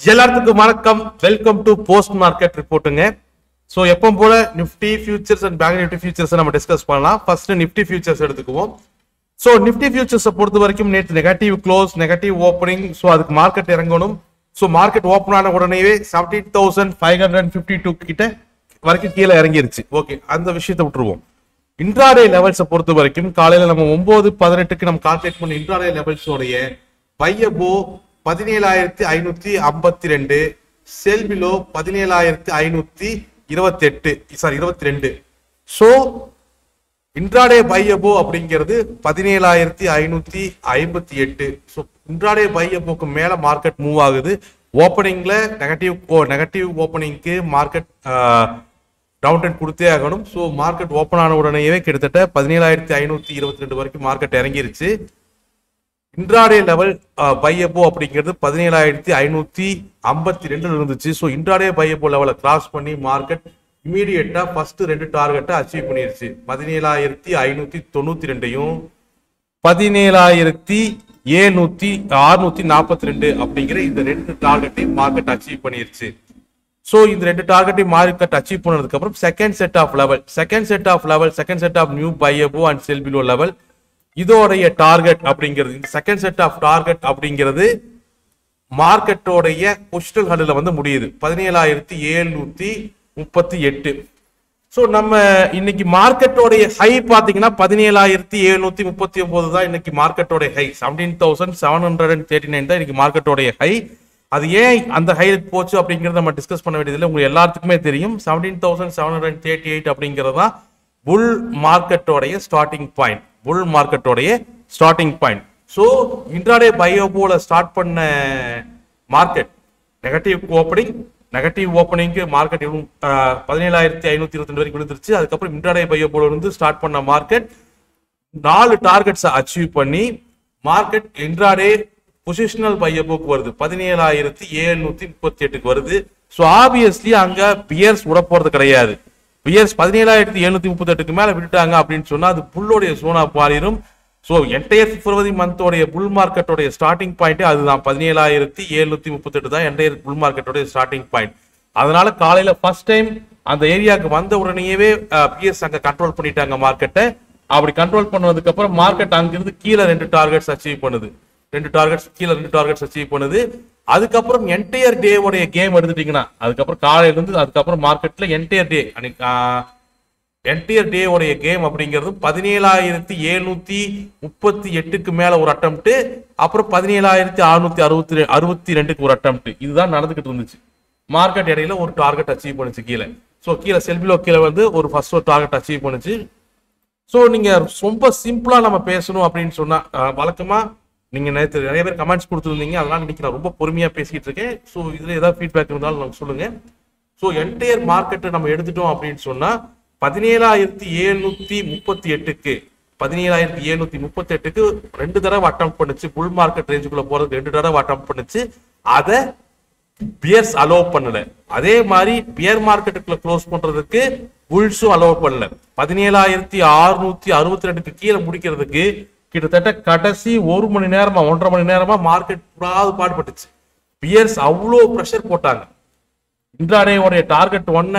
எல்லாத்துக்கும் வணக்கம் welcome to post market ரிப்போர்ட்டுங்க ஸோ எப்பவும் போல Nifty futures and bank Nifty futures நம்ம டிஸ்கஸ் பண்ணலாம் ஃபர்ஸ்ட் நிஃப்டி ஃபியூச்சர்ஸ் எடுத்துக்குவோம் ஸோ நிஃப்டி ஃபியூச்சர்ஸை பொறுத்த வரைக்கும் நேற்று negative close negative opening so அதுக்கு மார்க்கெட் இறங்கணும் ஸோ மார்க்கெட் ஓப்பன் ஆன உடனேவே seventeen thousand five hundred fifty two கிட்ட வரைக்கும் கீழே இறங்கிருச்சு ஓகே அந்த விஷயத்தை விட்டுருவோம் இன்ட்ராடே லெவல்ஸை பொறுத்த வரைக்கும் காலையில நம்ம ஒன்பது பதினெட்டுக்கு நம்ம கால்குலேட் பண்ண இன்ட்ராடே லெவல்ஸோடைய பையபோ பதினேழாயிரத்தி ஐநூத்தி ஐம்பத்தி ரெண்டு செல்பிலோ பதினேழாயிரத்தி ஐநூத்தி இருபத்தி எட்டு சாரி இருபத்தி ரெண்டு ஸோ இன்ட்ராடே பையபோ அப்படிங்கிறது பதினேழாயிரத்தி ஐநூத்தி ஐம்பத்தி எட்டு ஸோ இன்ட்ராடே பையபோக்கு மேல மார்க்கெட் மூவ் ஆகுது ஓப்பனிங்ல நெகட்டிவ் நெகட்டிவ் ஓப்பனிங்க்கு மார்க்கெட் டவுன் ட்ரெண்ட் கொடுத்தே ஆகணும் ஸோ மார்க்கெட் ஓப்பன் ஆன உடனேயே கிட்டத்தட்ட பதினேழாயிரத்தி ஐநூத்தி இருபத்தி ரெண்டு வரைக்கும் மார்க்கெட் இறங்கிருச்சு இன்ட்ராடே லெவல் பையப்போ அப்படிங்கிறது பதினேழாயிரத்தி ஐநூத்தி ஐம்பத்தி ரெண்டுல இருந்துச்சு ஸோ இன்ட்ராடே பையப்போ லெவலை கிராஸ் பண்ணி மார்க்கெட் இமீடியட்டா ஃபர்ஸ்ட் ரெண்டு டார்கெட்டை அச்சீவ் பண்ணிருச்சு பதினேழாயிரத்தி ஐநூத்தி தொண்ணூத்தி ரெண்டையும் பதினேழாயிரத்தி ஏழ்நூத்தி அறுநூத்தி நாற்பத்தி ரெண்டு அப்படிங்கிற இந்த ரெண்டு டார்கெட்டையும் மார்க்கெட் அச்சீவ் பண்ணிருச்சு ஸோ இந்த ரெண்டு டார்கெட்டையும் மார்க்கெட் அச்சீவ் பண்ணதுக்கு அப்புறம் second set of level second set of level second set of new buy above and sell below level இதோடைய டார்கெட் அப்படிங்கிறது இந்த செகண்ட் செட் ஆஃப் டார்கெட் அப்படிங்கிறது மார்க்கெட்டோடைய பொசிஷனல் ஹண்டில் வந்து முடியுது பதினேழாயிரத்தி எழுநூத்தி முப்பத்தி எட்டு ஸோ நம்ம இன்னைக்கு மார்க்கெட்டோடைய ஹை பார்த்தீங்கன்னா பதினேழாயிரத்தி எழுநூத்தி முப்பத்தி ஒன்பது தான் இன்னைக்கு மார்க்கெட்டோடைய high seventeen thousand seven hundred and thirty nine தான் இன்னைக்கு மார்க்கெட்டோடைய ஹை அது ஏன் அந்த ஹை போச்சு அப்படிங்கறத நம்ம டிஸ்கஸ் பண்ண வேண்டியதில்லை உங்களுக்கு எல்லாத்துக்குமே தெரியும் seventeen thousand seven hundred thirty eight அப்படிங்கிறது தான் புல் மார்க்கெட்டோடைய ஸ்டார்டிங் பாயிண்ட் புல் மார்க்கெட்டோடைய ஸ்டார்டிங் பாயிண்ட் ஸோ இன்ட்ராடே பயோபோல ஸ்டார்ட் பண்ண மார்க்கெட் நெகட்டிவ் ஓப்பனிங் நெகட்டிவ் ஓப்பனிங்க்கு மார்க்கெட் பதினேழாயிரத்தி ஐநூத்தி இருபத்தி ரெண்டு வரைக்கும் விழுந்துருச்சு அதுக்கப்புறம் இன்ட்ராடே பயோபோல இருந்து ஸ்டார்ட் பண்ண மார்க்கெட் நாலு டார்கெட்ஸ் அச்சீவ் பண்ணி மார்க்கெட் இன்ட்ராடே பொசிஷனல் பையபோக்கு வருது பதினேழாயிரத்தி எழுநூத்தி முப்பத்தி எட்டுக்கு வருது ஸோ ஆப்வியஸ்லி அங்க பியர்ஸ் விட போறது கிடையாது பியர்ஸ் பதினேழாயிரத்தி எழுநூத்தி முப்பத்தி எட்டுக்கு மேல விட்டுட்டாங்க அப்படின்னு சொன்னா அது புல்லோடைய சோனா மாறிடும் ஸோ என்டையர் பிப்ரவரி மந்தோடைய புல் மார்க்கெட்டோடைய ஸ்டார்டிங் பாயிண்ட் அதுதான் பதினேழாயிரத்தி எழுநூத்தி முப்பத்தி எட்டு தான் என்டையர் புல் மார்க்கெட்டோடைய ஸ்டார்டிங் பாயிண்ட் அதனால காலையில ஃபர்ஸ்ட் டைம் அந்த ஏரியாவுக்கு வந்த உடனேயே பிஎஸ் அங்க கண்ட்ரோல் பண்ணிட்டாங்க மார்க்கெட்டை அப்படி கண்ட்ரோல் பண்ணதுக்கு அப்புறம் மார்க்கெட் அங்கிருந்து கீழே ரெண்டு டார்கெட்ஸ் அச்சீவ் பண்ணுது ரெண்டு டார்கெட்ஸ் கீழே ரெண்டு டார்கெட்ஸ் அச்சீவ் பண்ணுது அதுக்கப்புறம் என்டையர் டேவோடைய கேம் எடுத்துட்டீங்கன்னா அதுக்கப்புறம் காலையில இருந்து அதுக்கப்புறம் மார்க்கெட்ல என்டையர் டே என்டையர் டே உடைய கேம் அப்படிங்கிறது பதினேழாயிரத்தி எழுநூத்தி முப்பத்தி எட்டுக்கு மேல ஒரு அட்டம்ப்ட் அப்புறம் பதினேழாயிரத்தி அறுநூத்தி அறுபத்தி அறுபத்தி ரெண்டுக்கு ஒரு அட்டம்ப்ட் இதுதான் நடந்துகிட்டு இருந்துச்சு மார்க்கெட் இடையில ஒரு டார்கெட் அச்சீவ் பண்ணுச்சு கீழே ஸோ கீழே செல்பிலோ கீழே வந்து ஒரு ஃபர்ஸ்ட் ஒரு டார்கெட் அச்சீவ் பண்ணுச்சு ஸோ நீங்க ரொம்ப சிம்பிளா நம்ம பேசணும் அப்படின்னு சொன்னா அஹ், வழக்கமா நீங்க நேற்று நிறைய பேர் கமெண்ட்ஸ் கொடுத்துருந்தீங்க அதெல்லாம் இன்னைக்கு நான் ரொம்ப பொறுமையா பேசிட்டு இருக்கேன் ஸோ இதுல ஏதாவது ஃபீட்பேக் இருந்தாலும் நமக்கு சொல்லுங்க ஸோ என்டையர் மார்க்கெட்டை நம்ம எடுத்துட்டோம் அப்படின்னு சொன்னா பதினேழாயிரத்தி எழுநூத்தி முப்பத்தி எட்டுக்கு பதினேழாயிரத்தி எழுநூத்தி முப்பத்தி எட்டுக்கு ரெண்டு தடவை அட்டம் பண்ணுச்சு புல் மார்க்கெட் ரேஞ்சுக்குள்ள போறதுக்கு ரெண்டு தடவை அட்டம் பண்ணுச்சு அதை பியர்ஸ் அலோவ் பண்ணல அதே மாதிரி பியர் மார்க்கெட்டுக்குள்ள க்ளோஸ் பண்றதுக்கு புல்ஸும் அலோவ் பண்ணல பதினேழாயிரத்தி அறுநூத்தி அறுபத்தி ரெண்டுக்கு கீழே முடிக்கிறதுக்கு கிட்டத்தட்ட கடைசி ஒரு மணி நேரமா ஒன்றரை மணி நேரமா மார்க்கெட் புறாது பாடுபட்டுச்சு பியர்ஸ் அவ்வளோ ப்ரெஷர் போட்டாங்க இன்ட்ராடேவோடைய டார்கெட் ஒன்ன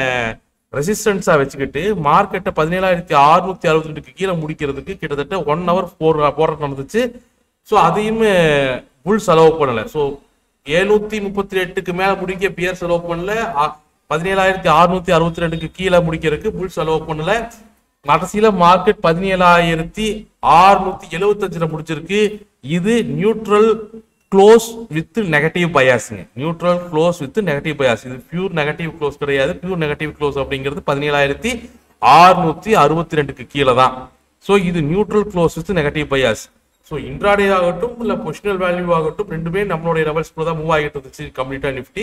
ரெசிஸ்டன்ஸா வச்சுக்கிட்டு மார்க்கெட்டை பதினேழாயிரத்தி அறுநூத்தி அறுபத்தி ரெண்டுக்கு கீழே முடிக்கிறதுக்கு கிட்டத்தட்ட ஒன் ஹவர் போர் போராட்டம் நடந்துச்சு ஸோ அதையுமே புல் செலவு பண்ணல ஸோ எழுநூத்தி முப்பத்தி எட்டுக்கு மேல முடிக்க பியர் செலவு பண்ணல அ- பதினேழாயிரத்தி அறுநூத்தி அறுபத்தி ரெண்டுக்கு கீழே முடிக்கிறதுக்கு புல் செலவு பண்ணல கடைசியில மார்க்கெட் பதினேழாயிரத்தி அறுநூத்தி எழுபத்தஞ்சுல முடிச்சிருக்கு இது நியூட்ரல் க்ளோஸ் வித் நெகட்டிவ் பயாஸுங்க neutral close with negative bias இது பியூர் நெகட்டிவ் க்ளோஸ் கிடையாது பியூர் நெகட்டிவ் க்ளோஸ் அப்படிங்கிறது பதினேழாயிரத்தி அறுநூத்தி அறுபத்தி ரெண்டுக்கு கீழே தான் ஸோ இது neutral close with negative bias so intraday ஆகட்டும் இல்லை பொசிஷனல் வேல்யூ ஆகட்டும் ரெண்டுமே நம்மளுடைய லெவல்ஸ் தான் மூவ் ஆகிட்டு இருந்துச்சு கம்ப்ளீட்டா நிஃப்டி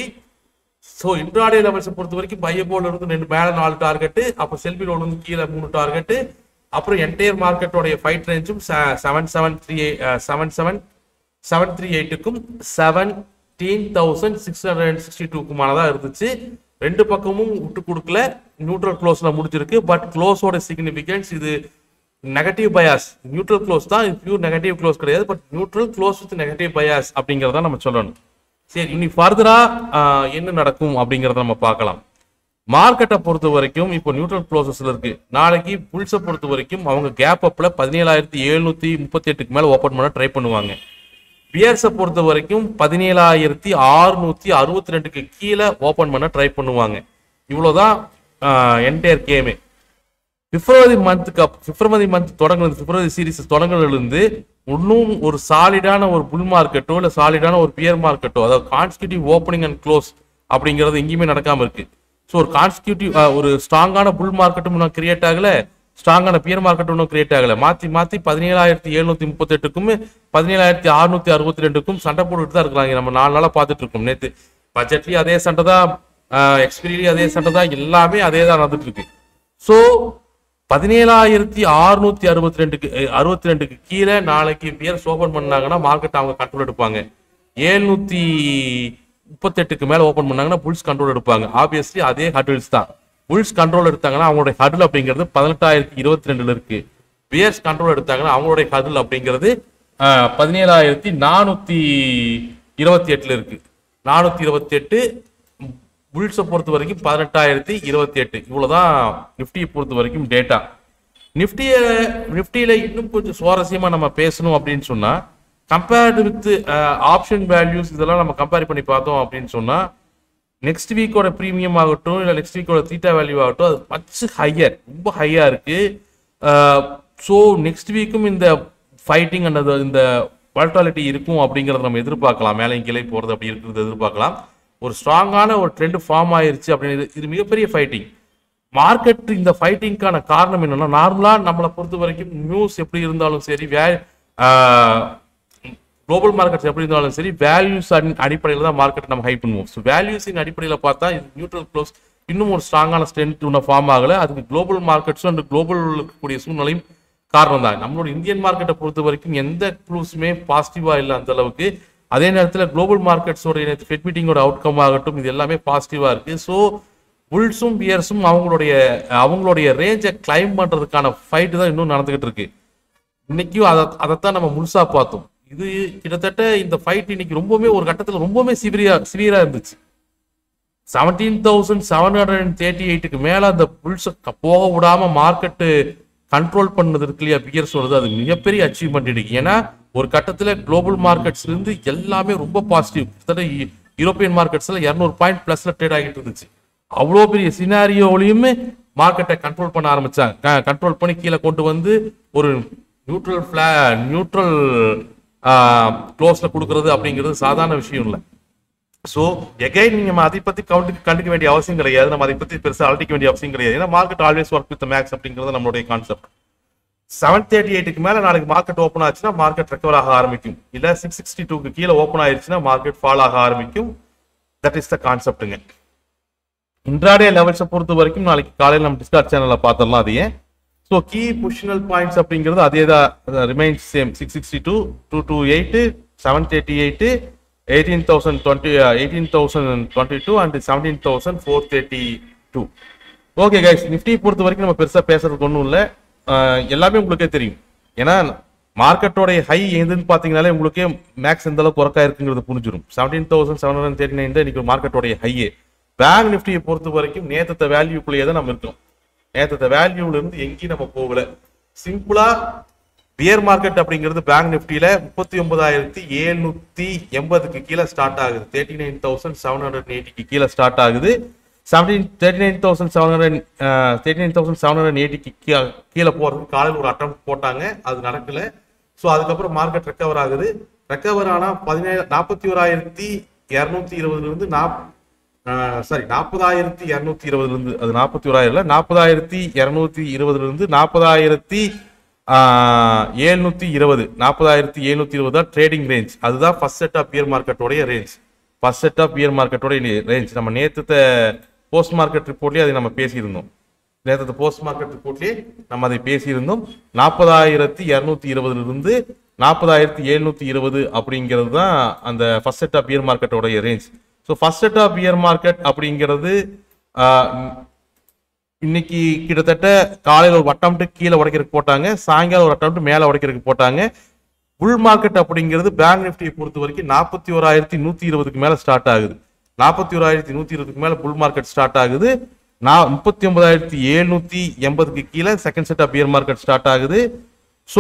ஸோ இன்ட்ராடே லெவல்ஸை பொறுத்த வரைக்கும் பையபோல இருந்து ரெண்டு மேல நாலு டார்கெட் அப்போ செல்பிலோட இருந்து கீழே மூணு டார்கெட் அப்புறம் என்டையர் மார்க்கெட்டோடைய ஃபைட் ரேஞ்சும் seven seven three seven seven seven three எயிட்டுக்கும் seventeen thousand six hundred and sixty டூக்குமானதாக இருந்துச்சு ரெண்டு பக்கமும் விட்டு கொடுக்கல நியூட்ரல் க்ளோஸ்ல முடிஞ்சிருக்கு பட் க்ளோஸோட சிக்னிஃபிகன்ஸ் இது நெகட்டிவ் பயாஸ் நியூட்ரல் க்ளோஸ் தான் இது பியூர் நெகட்டிவ் க்ளோஸ் கிடையாது but neutral close with negative bias அப்படிங்கறத நம்ம சொல்லணும் சரி இனி ஃபர்தரா என்ன நடக்கும் அப்படிங்கறத நம்ம பார்க்கலாம் மார்க்கெட்டை பொறுத்த வரைக்கும் இப்போ நியூட்ரல் க்ளோசஸ்ல இருக்கு நாளைக்கு புல்ஸை பொறுத்த வரைக்கும் அவங்க கேப் அப்ல பதினேழாயிரத்தி எழுநூத்தி முப்பத்தி எட்டுக்கு மேல ஓபன் பண்ண ட்ரை பண்ணுவாங்க பியர்ஸை பொறுத்த வரைக்கும் பதினேழாயிரத்தி அறுநூத்தி அறுபத்தி ரெண்டுக்கு கீழே ஓபன் பண்ண ட்ரை பண்ணுவாங்க இவ்வளவுதான் என்டையர் கேமே பிப்ரவரி மந்த்துக்கு பிப்ரவரி மந்த் தொடங்குறது பிப்ரவரி சீரிஸ் தொடங்குறதுலேருந்து இன்னும் ஒரு சாலிடான ஒரு புல் மார்க்கெட்டோ இல்லை சாலிடான ஒரு பியர் மார்க்கெட்டோ அதாவது கான்ஸ்டியூட்டிவ் ஓப்பனிங் அண்ட் க்ளோஸ் அப்படிங்கிறது எங்கேயுமே நடக்காம இருக்கு ஸோ ஒரு கான்ஸ்டியூட்டிவ் ஒரு ஸ்ட்ராங்கான புல் மார்க்கெட்டும் இன்னும் கிரியேட் ஆகல ஸ்ட்ராங்கான பியர் மார்க்கெட்டும் இன்னும் கிரியேட் ஆகல மாத்தி மாத்தி பதினேழாயிரத்தி எழுநூத்தி முப்பத்தி எட்டுக்கும் பதினேழாயிரத்தி அறுநூத்தி அறுபத்தி ரெண்டுக்கும் சண்டை போட்டுட்டு தான் இருக்கிறாங்க நம்ம நாலு நாளா பார்த்துட்டு இருக்கோம் நேத்து பட்ஜெட்லயும் அதே சண்டை தான் எக்ஸ்பீரியலையும் அதே சண்டை தான் எல்லாமே அதே தான் நடந்துட்டு இருக்கு ஸோ பதினேழாயிரத்தி அறுநூத்தி அறுபத்தி ரெண்டுக்கு அறுபத்தி ரெண்டுக்கு கீழே நாளைக்கு பியர்ஸ் ஓபன் பண்ணாங்கன்னா மார்க்கெட் அவங்க கண்ட்ரோல் எடுப்பாங்க ஏழ்நூத்தி முப்பத்தெட்டுக்கு மேல ஓபன் பண்ணாங்கன்னா புல்ஸ் கண்ட்ரோல் எடுப்பாங்க ஆப்வியஸ்லி அதே ஹடில்ஸ் தான் புல்ஸ் கண்ட்ரோல் எடுத்தாங்கன்னா அவங்களுடைய ஹடில் அப்படிங்கிறது பதினெட்டாயிரத்தி இருபத்தி ரெண்டுல இருக்கு பியர்ஸ் கண்ட்ரோல் எடுத்தாங்கன்னா அவங்களுடைய ஹடில் அப்படிங்கிறது ஆஹ், பதினேழாயிரத்தி நானூத்தி இருபத்தி எட்டுல இருக்கு நானூத்தி இருபத்தி எட்டு புல்ஸை பொறுத்த வரைக்கும் பதினெட்டாயிரத்தி இருபத்தி எட்டு இவ்வளவுதான் நிஃப்டியை பொறுத்த வரைக்கும் டேட்டா நிஃப்டிய நிஃப்டியில இன்னும் கொஞ்சம் சுவாரஸ்யமா நம்ம பேசணும் அப்படின்னு சொன்னா கம்பேர்டு வித் ஆப்ஷன் வேல்யூஸ் இதெல்லாம் நம்ம கம்பேர் பண்ணி பார்த்தோம் அப்படின்னு சொன்னா நெக்ஸ்ட் வீக்கோட ப்ரீமியம் ஆகட்டும் இல்லை நெக்ஸ்ட் வீக்கோட தீட்டா வேல்யூ ஆகட்டும் அது மச் ஹையர் ரொம்ப ஹையா இருக்கு ஸோ நெக்ஸ்ட் வீக்கும் இந்த ஃபைட்டிங் அண்ட் இந்த வால்டாலிட்டி இருக்கும் அப்படிங்கறத நம்ம எதிர்பார்க்கலாம் மேலே கீழே போறது அப்படி இருக்கிறது எதிர்பார்க்கலாம் ஒரு ஸ்ட்ராங்கான ஒரு ட்ரெண்ட் ஃபார்ம் ஆயிருச்சு அப்படின்னு இது மிகப்பெரிய ஃபைட்டிங் மார்க்கெட் இந்த ஃபைட்டிங்க்கான காரணம் என்னன்னா நார்மலா நம்மளை பொறுத்த வரைக்கும் நியூஸ் எப்படி இருந்தாலும் சரி வே குளோபல் மார்க்கெட்ஸ் எப்படி இருந்தாலும் சரி வேல்யூஸ் அடிப்படையில் தான் மார்க்கெட் நம்ம ஹை பண்ணுவோம் ஸோ வேல்யூஸின் அடிப்படையில் பார்த்தா இது நியூட்ரல் க்ளோஸ் இன்னும் ஒரு ஸ்ட்ராங்கான ஸ்ட்ரென்த் இன்னும் ஃபார்ம் ஆகல அதுக்கு குளோபல் மார்க்கெட்ஸும் அந்த குளோபல் இருக்கக்கூடிய சூழ்நிலையும் காரணம் தான் நம்மளோட இந்தியன் மார்க்கெட்டை பொறுத்த வரைக்கும் எந்த க்ளூஸுமே பாசிட்டிவா இல்லை அந்த அளவுக்கு அதே நேரத்தில் குளோபல் மார்க்கெட்ஸோட ஃபெட் மீட்டிங்கோட அவுட்கம் ஆகட்டும் இது எல்லாமே பாசிட்டிவா இருக்கு ஸோ புல்ஸும் பியர்ஸும் அவங்களுடைய அவங்களுடைய ரேஞ்சை கிளைம் பண்றதுக்கான ஃபைட் தான் இன்னும் நடந்துகிட்டு இருக்கு இன்னைக்கும் அதை அதைத்தான் நம்ம முழுசா பார்த்தோம் இது கிட்டத்தட்ட இந்த ஃபைட் இன்னைக்கு ரொம்பவுமே ஒரு கட்டத்துல ரொம்பவுமே சிவியரா சிவியரா இருந்துச்சு seventeen thousand seven hundred and thirty எயிட்டுக்கு மேல அந்த புல்ஸ் போக விடாம மார்க்கெட்டு கண்ட்ரோல் பண்ணது இருக்கு இல்லையா பியர்ஸ் வருது அது மிகப்பெரிய அச்சீவ்மெண்ட் இன்னைக்கு ஏன்னா ஒரு கட்டத்துல குளோபல் மார்க்கெட்ஸ்ல இருந்து எல்லாமே ரொம்ப பாசிட்டிவ் கிட்டத்தட்ட யூ- யூரோப்பியன் மார்க்கெட்ஸ்ல இரநூறு பாயிண்ட் பிளஸ்ல ட்ரேட் ஆகிட்டு இருந்துச்சு அவ்வளோ பெரிய சினாரியோலையுமே மார்க்கெட்டை கண்ட்ரோல் பண்ண ஆரம்பிச்சாங்க கண்ட்ரோல் பண்ணி கீழே கொண்டு வந்து ஒரு நியூட்ரல் ஃபிளா நியூட்ரல் க்ளோஸ்ல கொடுக்கறது அப்படிங்கிறது சாதாரண விஷயம் இல்லை ஸோ எகைன் நீங்க அதை பத்தி கவுண்ட் கண்டுக்க வேண்டிய அவசியம் கிடையாது நம்ம அதை பத்தி பெருசா அழட்டிக்க வேண்டிய அவசியம் கிடையாது ஏன்னா market always work with max அப்படிங்கிறது நம்மளுடைய கான்செப்ட் செவன் தேர்ட்டி எயிட்டுக்கு மேல நாளைக்கு மார்க்கெட் ஓப்பன் ஆச்சுன்னா மார்க்கெட் ரெக்கவர் ஆக ஆரம்பிக்கும் இல்ல சிக்ஸ் சிக்ஸ்டி டூக்கு கீழே ஓப்பன் ஆயிருச்சுன்னா மார்க்கெட் ஃபால் ஆக ஆரம்பிக்கும் தட் இஸ் த கான்செப்ட்டுங்க இன்ட்ராடே லெவல்ஸை பொறுத்த வரைக்கும் நாளைக்கு காலையில் நம்ம டிஸ்கார்ட் சேனல்ல பார்த்துடலாம் அதையே ஸோ கீ பொசிஷனல் பாயிண்ட்ஸ் அப்படிங்கிறது அதே தான் remains same six sixty two two two eight seven thirty eight eighteen thousand twenty eighteen thousand twenty two and seventeen thousand four thirty two okay guys Nifty பொறுத்த வரைக்கும் நம்ம பெருசா பேசுறதுக்கு ஒன்றும் இல்லை எல்லாமே உங்களுக்கே தெரியும் ஏன்னா மார்க்கெட்டோடைய ஹை எதுன்னு பார்த்தீங்கனாலே உங்களுக்கே மேக்ஸ் எந்த அளவுக்கு ஒர்க் ஆயிருக்குங்கிறது புரிஞ்சிடும் seventeen thousand seven hundred thirty nine தான் இன்னைக்கு மார்க்கெட்டோடைய ஹையே பேங்க் நிஃப்டியை பொறுத்த வரைக்கும் நேத்தத்த வேல்யூக்குள்ளேயே தான் நம்ம இருக்கோம் நேத்தத்த வேல்யூல இருந்து எங்கேயும் நம்ம போகல சிம்பிளா பியர் மார்க்கெட் அப்படிங்கிறது பேங்க் நிஃப்டியில முப்பத்தி ஒன்பதாயிரத்தி எழுநூத்தி எண்பதுக்கு கீழே ஸ்டார்ட் ஆகுது thirty nine thousand seven hundred எயிட்டிக்கு கீழே ஸ்டார்ட் ஆகுது seventeen thirty nine thousand seven hundred thirty nine thousand seven hundred எயிட்டிக்கு கீழே போறதுக்கு காலையில் ஒரு அட்டம் போட்டாங்க அது நடக்கல ஸோ அதுக்கப்புறம் மார்க்கெட் ரெக்கவர் ஆகுது ரெக்கவர் ஆனா பதினேழு நாற்பத்தி ஓராயிரத்தி இரநூத்தி இருபதுல இருந்து நாப் சாரி நாற்பதாயிரத்தி இரநூத்தி இருபதுல இருந்து அது நாற்பத்தி ஓராயிரம் இல்ல நாற்பதாயிரத்தி இரநூத்தி இருபதுல இருந்து நாற்பதாயிரத்தி எழுநூத்தி இருபது நாற்பதாயிரத்தி எழுநூத்தி இருபது தான் ட்ரேடிங் ரேஞ்ச் அதுதான் ஃபர்ஸ்ட் செட் ஆஃப் பியர் மார்க்கெட்டோடைய range first set of bear மார்க்கெட்டோட ரேஞ்ச் நம்ம நேத்து போஸ்ட் மார்க்கெட் ரிப்போர்ட்லயே அதை நம்ம பேசியிருந்தோம் நேற்று போஸ்ட் மார்க்கெட் ரிப்போர்ட்லயே நம்ம அதை பேசியிருந்தோம் நாற்பதாயிரத்தி இரநூத்தி இருபதுல இருந்து நாற்பதாயிரத்தி எழுநூத்தி இருபது அப்படிங்கிறது தான் அந்த ஃபர்ஸ்ட் செட் ஆஃப் பியர் மார்க்கெட்டோடைய range so first set of bear market அப்படிங்கிறது ஆஹ், இன்னைக்கு கிட்டத்தட்ட காலையில் ஒரு அட்டம்ப்ட் கீழே உடைக்கிறதுக்கு போட்டாங்க சாயங்காலம் ஒரு அட்டம்ப்ட் மேலே உடைக்கிறதுக்கு போட்டாங்க புல் மார்க்கெட் அப்படிங்கிறது பேங்க் நிஃப்டியை பொறுத்த வரைக்கும் நாற்பத்தி ஓராயிரத்தி நூத்தி இருபதுக்கு மேல ஸ்டார்ட் ஆகுது நாற்பத்தி ஓராயிரத்தி நூத்தி இருபதுக்கு மேல புல் மார்க்கெட் ஸ்டார்ட் ஆகுது நான் முப்பத்தி ஒன்பதாயிரத்தி எழுநூத்தி எண்பதுக்கு கீழே second set of bear market start ஆகுது ஸோ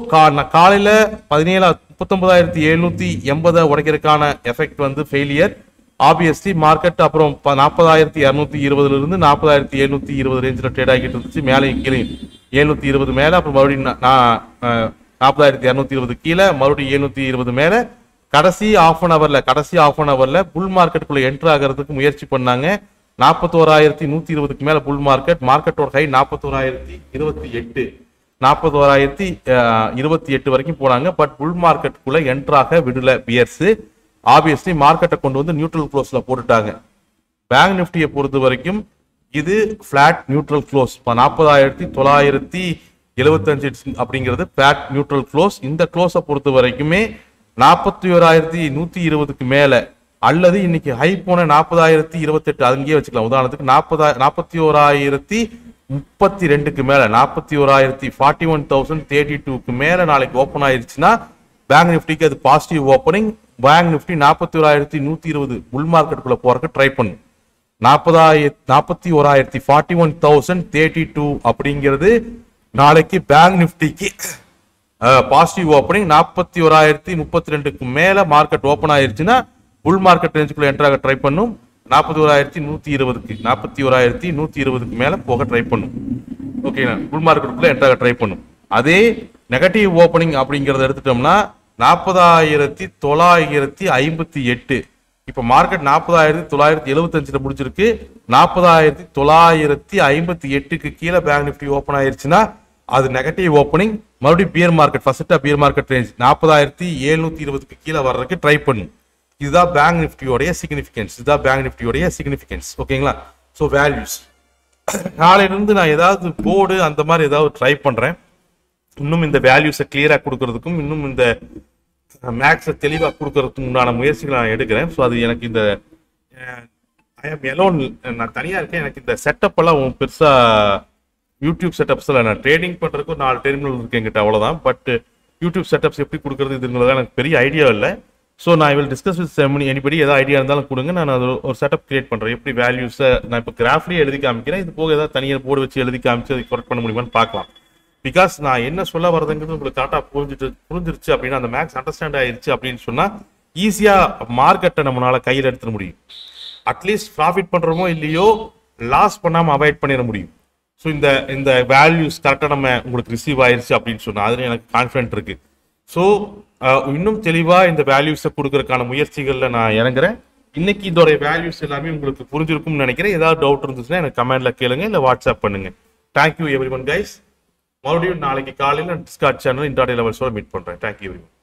காலையில பதினேழா முப்பத்தொன்பதாயிரத்தி எழுநூத்தி எண்பதை உடைக்கிறதுக்கான எஃபெக்ட் வந்து ஃபெயிலியர் ஆப்வியஸ்லி மார்க்கெட் அப்புறம் நாற்பதாயிரத்தி இரநூத்தி இருபதுல இருந்து நாற்பதாயிரத்தி எழுநூத்தி இருபது ரேஞ்சில் ட்ரேட் ஆகிட்டு இருந்துச்சு மேலே கீழே எழுநூத்தி இருபது மேலே அப்புறம் மறுபடியும் நா- நான் நாற்பதாயிரத்தி இரநூத்தி இருபது கீழே மறுபடியும் எழுநூத்தி இருபது மேலே கடைசி ஆஃப் அன் ஹவர்ல கடைசி ஆஃப் அன் ஹவர்ல புல் மார்க்கெட்டுக்குள்ள என்டர் ஆகிறதுக்கு முயற்சி பண்ணாங்க நாற்பத்தோராயிரத்தி நூத்தி இருபதுக்கு மேல புல் மார்க்கெட் மார்க்கெட்டோட ஹை நாற்பத்தோராயிரத்தி இருபத்தி எட்டு நாற்பத்தோராயிரத்தி இருபத்தி எட்டு வரைக்கும் போனாங்க பட் புல் மார்க்கெட்டுக்குள்ள என்ட்ராக விடல பியர்ஸ் ஆப்வியஸ்லி மார்க்கெட்டை கொண்டு வந்து நியூட்ரல் க்ளோஸ்ல போட்டுட்டாங்க பேங்க் நிஃப்டியை பொறுத்த வரைக்கும் இது ஃபிளாட் நியூட்ரல் க்ளோஸ் இப்போ நாற்பதாயிரத்தி தொள்ளாயிரத்தி எழுபத்தஞ்சு அப்படிங்கிறது ஃபிளாட் நியூட்ரல் க்ளோஸ் இந்த க்ளோஸை பொறுத்த வரைக்குமே நாற்பத்தி ஓராயிரத்தி நூத்தி இருபதுக்கு மேல அல்லது இன்னைக்கு ஹை போன நாற்பதாயிரத்தி இருபத்தெட்டு அங்கேயே வச்சுக்கலாம் உதாரணத்துக்கு நாற்பதா நாற்பத்தி ஓராயிரத்தி முப்பத்தி ரெண்டுக்கு மேல நாற்பத்தி ஓராயிரத்தி ஃபார்ட்டி ஒன் தௌசண்ட் தேர்ட்டி டூக்கு மேல நாளைக்கு ஓப்பன் ஆயிருச்சுன்னா பேங்க் நிஃப்டிக்கு அது பாசிட்டிவ் ஓப்பனிங் பேங்க் நிஃப்டி நாற்பத்தி ஓராயிரத்தி நூத்தி இருபது புல் மார்க்கெட்டுக்குள்ள போறதுக்கு ட்ரை பண்ணும் நாற்பதாயிரத்தி நாற்பத்தி ஓராயிரத்தி forty one thousand thirty two அப்படிங்கிறது நாளைக்கு பேங்க் நிஃப்டிக்கு பாசிட்டிவ் ஓப்பனிங் நாற்பத்தி ஓராயிரத்தி முப்பத்தி ரெண்டுக்கு மேல மார்க்கெட் ஓப்பன் ஆயிருச்சுன்னா புல் மார்க்கெட் ரேஞ்சுக்குள்ள என்ட்ராக ட்ரை பண்ணும் நாற்பத்தி ஓராயிரத்தி நூத்தி இருபதுக்கு நாற்பத்தி ஓராயிரத்தி நூத்தி இருபதுக்கு மேல போக ட்ரை பண்ணும் ஓகேங்களா புல் மார்க்கெட்டுக்குள்ள என்ட்ராக ட்ரை பண்ணும் அதே நெகட்டிவ் ஓப்பனிங் அப்படிங்கறத எடுத்துட்டோம்னா நாற்பதாயிரத்தி தொள்ளாயிரத்தி ஐம்பத்தி எட்டு இப்ப மார்க்கெட் நாற்பதாயிரத்தி தொள்ளாயிரத்தி எழுபத்தஞ்சுல முடிஞ்சிருக்கு நாற்பதாயிரத்தி தொள்ளாயிரத்தி ஐம்பத்தி எட்டுக்கு கீழே பேங்க் நிஃப்டி ஓப்பன் ஆயிருச்சுன்னா அது நெகட்டிவ் ஓப்பனிங் மறுபடியும் bear market first bear market range நாற்பதாயிரத்தி எழுநூத்தி இருபதுக்கு கீழே வர்றதுக்கு ட்ரை பண்ணும் இதுதான் பேங்க் நிஃப்டியோடைய சிக்னிஃபிகன்ஸ் இதுதான் பேங்க் நிஃப்டியோடைய சிக்னிஃபிகன்ஸ் ஓகேங்களா ஸோ வேல்யூஸ் நாளையில இருந்து நான் ஏதாவது போர்டு அந்த மாதிரி ஏதாவது ட்ரை பண்றேன் இன்னும் இந்த வேல்யூஸை கிளியரா கொடுக்கறதுக்கும் இன்னும் இந்த மேக்ஸை தெளிவா கொடுக்கறதுக்கு உண்டான முயற்சிகளை நான் எடுக்கிறேன் ஸோ அது எனக்கு இந்த ஐ எம் எலோன் நான் தனியா இருக்கேன் எனக்கு இந்த செட்டப் எல்லாம் உம் பெருசா யூடியூப் செட்டப்ஸ்ல நான் ட்ரேடிங் பண்றதுக்கு ஒரு நாலு டெர்மினல் இருக்கு என்கிட்ட அவ்வளவுதான் பட் யூடியூப் செட்டப்ஸ் எப்படி கொடுக்கறது இதுங்கிறது எனக்கு பெரிய ஐடியா இல்லை ஸோ நான் வில் டிஸ்கஸ் வித் செமனி எனிபடி ஏதாவது ஐடியா இருந்தாலும் கொடுங்க நான் அது ஒரு செட்டப் கிரியேட் பண்றேன் எப்படி வேல்யூஸை நான் இப்போ கிராஃப்லேயே எழுதி காமிக்கிறேன் இது போக ஏதாவது தனியாக போர்டு வச்சு எழுதி காமிச்சு அதை கரெக்ட் பண்ண முடியுமான்னு பார்க்கலாம் பிகாஸ் நான் என்ன சொல்ல வரதுங்கிறது உங்களுக்கு கரெக்டாக புரிஞ்சுட்டு புரிஞ்சிருச்சு அப்படின்னா அந்த மேக்ஸ் அண்டர்ஸ்டாண்ட் ஆயிருச்சு அப்படின்னு சொன்னா ஈஸியா மார்க்கெட்டை நம்மளால கையில் எடுத்துட முடியும் அட்லீஸ்ட் ப்ராஃபிட் பண்றோமோ இல்லையோ லாஸ் பண்ணாம அவாய்ட் பண்ணிட முடியும் ஸோ இந்த இந்த வேல்யூஸ் கரெக்டாக நம்ம உங்களுக்கு ரிசீவ் ஆயிருச்சு அப்படின்னு சொன்னா அதுல எனக்கு கான்ஃபிடென்ட் இருக்கு ஸோ இன்னும் தெளிவா இந்த வேல்யூஸை கொடுக்கறதுக்கான முயற்சிகள்ல நான் இறங்குறேன் இன்னைக்கு இதோட வேல்யூஸ் எல்லாமே உங்களுக்கு புரிஞ்சிருக்கும்னு நினைக்கிறேன் ஏதாவது டவுட் இருந்துச்சுன்னா எனக்கு கமெண்ட்ல கேளுங்க இல்லை வாட்ஸ்அப் பண்ணுங்க தேங்க்யூ எவ்ரி ஒன் கைஸ் மறுபடியும் நாளைக்கு காலையில் டிஸ்கார்ட் சேனல் இன்டாடே லெவல்ஸோட மீட் பண்றேன் தேங்க்யூ எவ்ரி ஒன்